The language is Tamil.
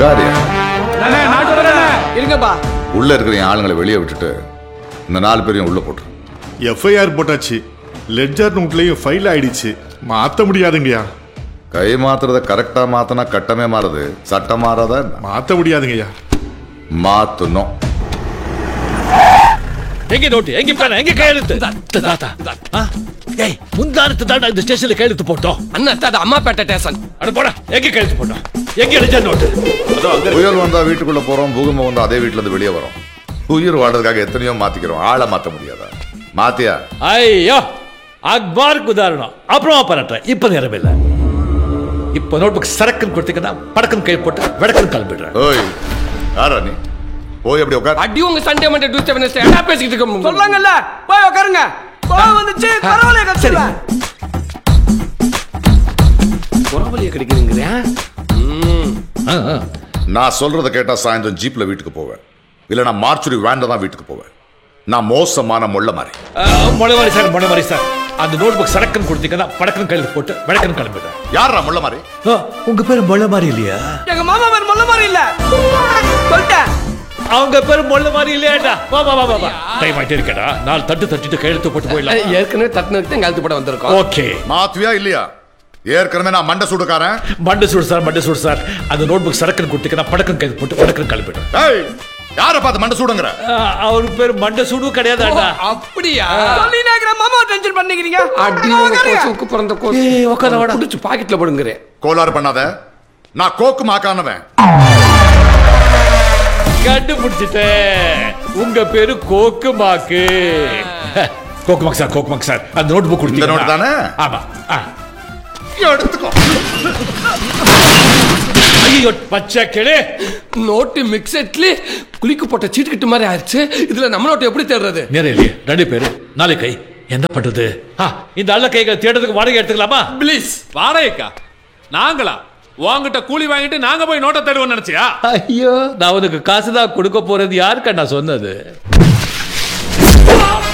உட்காரியா இருங்கப்பா உள்ள இருக்கிற என் ஆளுங்களை வெளியே விட்டுட்டு இந்த நாலு பேரையும் உள்ள போட்டு எஃப்ஐஆர் போட்டாச்சு லெட்ஜர் நோட்லயும் ஃபைல் ஆயிடுச்சு மாத்த முடியாதுங்கய்யா கை மாத்துறத கரெக்டா மாத்தினா கட்டமே மாறுது சட்டம் மாறாதா என்ன? மாத்த முடியாதுங்கய்யா மாத்தணும் எங்க நோட்டு எங்க பேன எங்க கையெழுத்து தாத்தா ஆ? ஏய் முந்தானத்து தாண்டா இந்த ஸ்டேஷன்ல கையெழுத்து போட்டோம் அண்ணா அது அம்மாப்பேட்டை ஸ்டேஷன் அட போடா எங்க கையெழுத்து போட்டோம் எங்க எழுதிய நோட்டு புயல் வந்தா வீட்டுக்குள்ள போறோம் பூகம்பம் வந்தா அதே வீட்டுல இருந்து வெளியே வரோம் உயிர் வாழ்றதுக்காக எத்தனையோ மாத்திக்கிறோம் ஆளை மாத்த முடியாதா மாத்தியா ஐயோ அக்பாருக்கு உதாரணம் அப்புறமா பரட்டுறேன் இப்ப நேரம் இல்ல இப்ப நோட்புக் சரக்குன்னு கொடுத்தீங்கன்னா படக்குன்னு கை போட்டு விடக்குன்னு கிளம்பிடுறேன் ஓய் யாரா நீ போய் அப்படி உட்கார் அடி உங்க சண்டே மண்டே டியூஸ்டே வெனஸ்டே என்ன பேசிக்கிட்டு இருக்க சொல்லாங்கல்ல போய் உட்காருங்க கோவம் வந்துச்சு பரவாயில்ல கத்துறேன் குறவலிய கிடைக்குதுங்கறியா ஆ, ஆ. நான் சொல்றத கேட்டா சாயந்தரம் ஜீப்ல வீட்டுக்கு போவேன் இல்ல நான் மார்ச்சுரி வேன்ல தான் வீட்டுக்கு போவேன் நான் மோசமான முள்ள மாதிரி ஆ, மொளவாரி சார் மொளவாரி சார் அந்த நோட்புக் சரக்குன்னு கொடுத்தீங்கன்னா படக்குன்னு கையெழுத்து போட்டு விடக்குன்னு கிளம்பிடுறேன் யாரா முள்ள மாதிரி ஆ, உங்க பேரு மொள்ள மாதிரி இல்லையா எங்க மாமா பேர் மொல்ல மாதிரி இல்ல சொல்லிட்டேன் அவங்க பேரு மொள்ள மாதிரி இல்லையாடா வா வா வா வா வா டைம் ஆயிட்டே இருக்கடா நாலு தட்டு தட்டிட்டு கையெழுத்து போட்டு போயிடலாம் ஏற்கனவே தட்டுனதுக்கு தான் கழுத்து போட வந்திருக்கோம் ஓகே மாத்துவியா இல்லையா ஏற்கனவே நான் மண்டை சுடுக்காரன் மண்டை சூடு சார் மண்டை சூடு சார் அந்த நோட்புக் சரக்குன்னு கொடுத்தீங்கன்னா படக்குன்னு கையெழுத்து போட்டு வடக்குன்னு கிளம்பிடுறேன் ஏய் யார பார்த்து மண்டை சூடுங்கிற ஆ, அவருக்கு பேர் மண்டை சூடு கிடையாதாடா அப்படியா சொல்லி நாக்கிற மாமா டென்ஷன் பண்ணீங்க அடி உங்க கோசுக்கு பிறந்த கோசு ஏய், உட்காரு, வாடா. புடிச்சு பாக்கெட்ல போடுங்கறேன் கோளாறு பண்ணாத நான் கோக்கு மாக்கானவன் கண்டுபிடிச்சிட்டேன் உங்க பேரு கோக்கு மாக்கு கோக்கு மாக்கு சார் கோக்கு மாக்கு சார் அந்த நோட் புக் இந்த note தானே? ஆமா ஆ. எடுத்துக்கோ ஐயோ பச்சை கிளே நோட்டு மிக்செட்லி குளிக்கு போட்ட சீட்டுக்கிட்டு மாதிரி ஆயிடுச்சு இதுல நம்ம நோட்டு எப்படி தேடுறது நேரம் இல்லையே ரெண்டு பேரு நாளை கை என்ன பண்றது ஆ, இந்த அல்ல கைகளை தேடுறதுக்கு வாடகை எடுத்துக்கலாமா ப்ளீஸ் வாடகைக்கா நாங்களா உங்ககிட்ட கூலி வாங்கிட்டு நாங்க போய் நோட்டை தருவோம் நினைச்சியா ஐயோ நான் உனக்கு காசு தான் கொடுக்க போறது யாருக்கா நான் சொன்னது